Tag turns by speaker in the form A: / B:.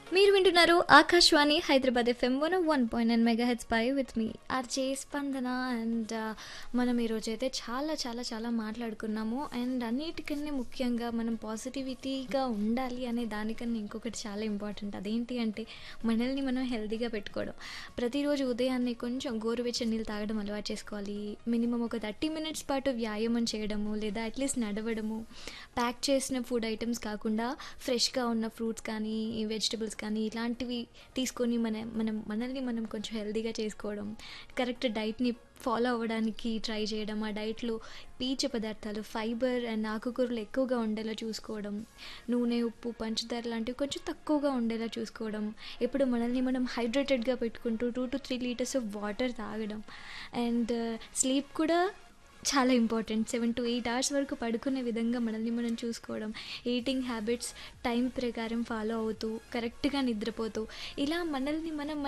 A: మీరు వింటున్నారు Akashvani Hyderabad FM one one point nine mega heads పై విత్ మీ ఆర్జే స్పందన అండ్ మనం ఈరోజు అయితే చాలా చాలా చాలా మాట్లాడుకున్నాము అండ్ అన్నిటికన్నా ముఖ్యంగా మనం పాజిటివిటీగా ఉండాలి అనే దానికన్నా ఇంకొకటి చాలా ఇంపార్టెంట్ అదేంటి అంటే మనల్ని మనం హెల్తీగా పెట్టుకోవడం ప్రతిరోజు ఉదయాన్నే కొంచెం గోరువెచ్చని నీళ్ళు తాగడం అలవాటు చేసుకోవాలి మినిమం ఒక థర్టీ మినిట్స్ పాటు వ్యాయామం చేయడము లేదా అట్లీస్ట్ నడవడము ప్యాక్ చేసిన ఫుడ్ ఐటమ్స్ కాకుండా ఫ్రెష్గా ఉన్న ఫ్రూట్స్ కానీ వెజిటబుల్స్ కానీ ఇలాంటివి తీసుకొని మన మనం మనల్ని మనం కొంచెం హెల్తీగా చేసుకోవడం కరెక్ట్ డైట్ని ఫాలో అవ్వడానికి ట్రై చేయడం ఆ డైట్లో పీచు పదార్థాలు ఫైబర్ అండ్ ఆకుకూరలు ఎక్కువగా ఉండేలా చూసుకోవడం నూనె ఉప్పు పంచదార లాంటివి కొంచెం తక్కువగా ఉండేలా చూసుకోవడం ఎప్పుడు మనల్ని మనం హైడ్రేటెడ్గా పెట్టుకుంటూ two to three litres of water తాగడం అండ్ స్లీప్ కూడా చాలా important seven to eight hours వరకు పడుకునే విధంగా మనల్ని మనం చూసుకోవడం ఈటింగ్ హ్యాబిట్స్ టైం ప్రకారం ఫాలో అవుతూ కరెక్ట్గా నిద్రపోతూ ఇలా మనల్ని మనం